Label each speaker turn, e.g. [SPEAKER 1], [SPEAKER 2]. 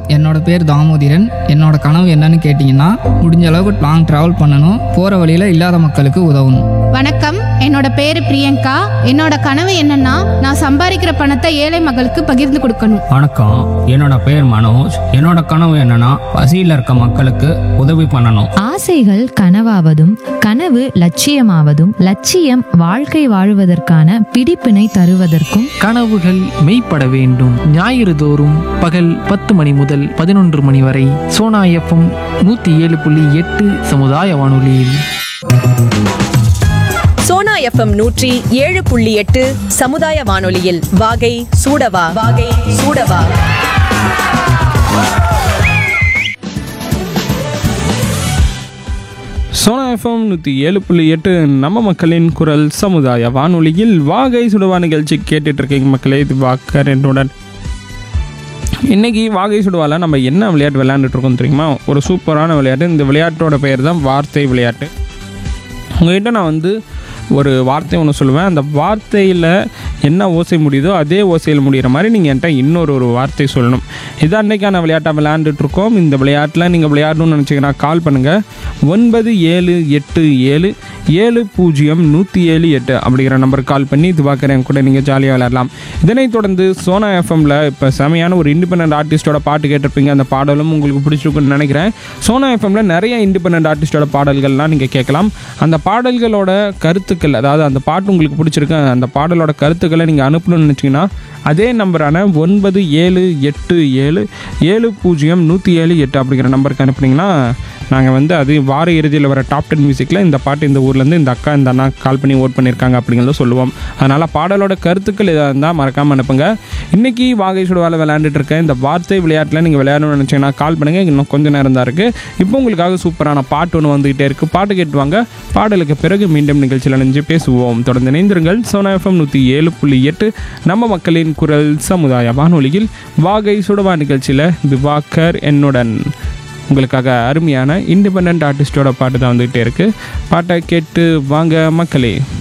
[SPEAKER 1] என்னோட பேர் தாமோதிரன் என்னோட கனவு என்னன்னு கேட்டிங்கன்னா முடிஞ்ச அளவுக்கு லாங் ட்ராவல் பண்ணணும் போகிற வழியில் இல்லாத மக்களுக்கு உதவணும்
[SPEAKER 2] வணக்கம் என்னோட பேரு பிரியங்கா என்னோட கனவு என்னன்னா நான் சம்பாதிக்கிற பணத்தை ஏழை மக்களுக்கு பகிர்ந்து கொடுக்கணும்
[SPEAKER 3] வணக்கம் என்னோட பேர் மனோஜ் என்னோட கனவு என்னன்னா பசியில் இருக்க மக்களுக்கு உதவி பண்ணணும்
[SPEAKER 4] ஆசைகள் கனவாவதும் கனவு லட்சியமாவதும் லட்சியம் வாழ்க்கை வாழுவதற்கான பிடிப்பினை தருவதற்கும்
[SPEAKER 5] கனவுகள் மெய்ப்பட வேண்டும் ஞாயிறு தோறும் பகல் பத்து மணி முதல் பதினொன்று மணி வரை சோனா எஃப்எம் நூற்றி ஏழு புள்ளி எட்டு சமுதாய வானொலியில்
[SPEAKER 6] சோனா எஃப்எம் நூற்றி ஏழு புள்ளி எட்டு சமுதாய வானொலியில் வாகை சூடவா வாகை சூடவா
[SPEAKER 7] சோனா எஃப்எம் நூற்றி ஏழு புள்ளி எட்டு நம்ம மக்களின் குரல் சமுதாய வானொலியில் வாகை சுடுவா நிகழ்ச்சி கேட்டுட்டு இருக்கீங்க மக்களே இது வாக்கர் என்னுடன் இன்னைக்கு வாகை சுடுவால நம்ம என்ன விளையாட்டு விளையாண்டுட்டு இருக்கோம் தெரியுமா ஒரு சூப்பரான விளையாட்டு இந்த விளையாட்டோட பெயர் தான் வார்த்தை விளையாட்டு உங்ககிட்ட நான் வந்து ஒரு வார்த்தை ஒன்று சொல்லுவேன் அந்த வார்த்தையில் என்ன ஓசை முடியுதோ அதே ஓசையில் முடிகிற மாதிரி நீங்கள் என்கிட்ட இன்னொரு ஒரு வார்த்தை சொல்லணும் இதான் அன்றைக்கான விளையாட்டாக விளையாண்டுட்டு இருக்கோம் இந்த விளையாட்டில் நீங்கள் விளையாடணும்னு நினச்சிங்கன்னா கால் பண்ணுங்கள் ஒன்பது ஏழு எட்டு ஏழு ஏழு பூஜ்ஜியம் நூற்றி ஏழு எட்டு அப்படிங்கிற நம்பருக்கு கால் பண்ணி இது பார்க்குறேன் கூட நீங்கள் ஜாலியாக விளையாடலாம் இதனைத் தொடர்ந்து சோனா எஃப்எம்ல இப்போ செமையான ஒரு இண்டிபெண்ட் ஆர்டிஸ்டோட பாட்டு கேட்டிருப்பீங்க அந்த பாடலும் உங்களுக்கு பிடிச்சிருக்குன்னு நினைக்கிறேன் சோனா எஃப்எம்ல நிறைய இண்டிபெண்ட் ஆர்டிஸ்டோட பாடல்கள்லாம் நீங்கள் கேட்கலாம் அந்த பாடல்களோட கருத்துக்கள் அதாவது அந்த பாட்டு உங்களுக்கு பிடிச்சிருக்கு அந்த பாடலோட கருத்துக்களை நீங்கள் அனுப்பணும்னு நினச்சிங்கன்னா அதே நம்பரான ஒன்பது ஏழு எட்டு ஏழு ஏழு பூஜ்ஜியம் நூற்றி ஏழு எட்டு அப்படிங்கிற நம்பருக்கு அனுப்புனீங்கன்னா நாங்கள் வந்து அது வார இறுதியில் வர டாப் டென் மியூசிக்கில் இந்த பாட்டு இந்த ஊர்லேருந்து இந்த அக்கா இந்த அண்ணா கால் பண்ணி ஓட் பண்ணியிருக்காங்க அப்படிங்கிறத சொல்லுவோம் அதனால் பாடலோட கருத்துக்கள் எதாக இருந்தால் மறக்காமல் அனுப்புங்க இன்றைக்கி வாகை சுடுவால விளையாண்டுட்டு இருக்கேன் இந்த வார்த்தை விளையாட்டில் நீங்கள் விளையாடணும்னு நினச்சிங்கன்னா கால் பண்ணுங்கள் இன்னும் கொஞ்சம் நேரம் தான் இருக்குது இப்போ உங்களுக்காக சூப்பரான பாட்டு ஒன்று வந்துகிட்டே இருக்குது பாட்டு கேட்டுவாங்க பாடலுக்கு பிறகு மீண்டும் நிகழ்ச்சியில் நினைஞ்சு பேசுவோம் தொடர்ந்து இணைந்திருங்கள் சோனா எஃப்எம் நூற்றி ஏழு புள்ளி எட்டு நம்ம மக்களின் குரல் சமுதாய வானொலியில் வாகை சுடுவா நிகழ்ச்சியில் திவாகர் என்னுடன் உங்களுக்காக அருமையான இண்டிபெண்ட் ஆர்டிஸ்டோட பாட்டு தான் வந்துகிட்டே இருக்குது பாட்டை கேட்டு வாங்க மக்களே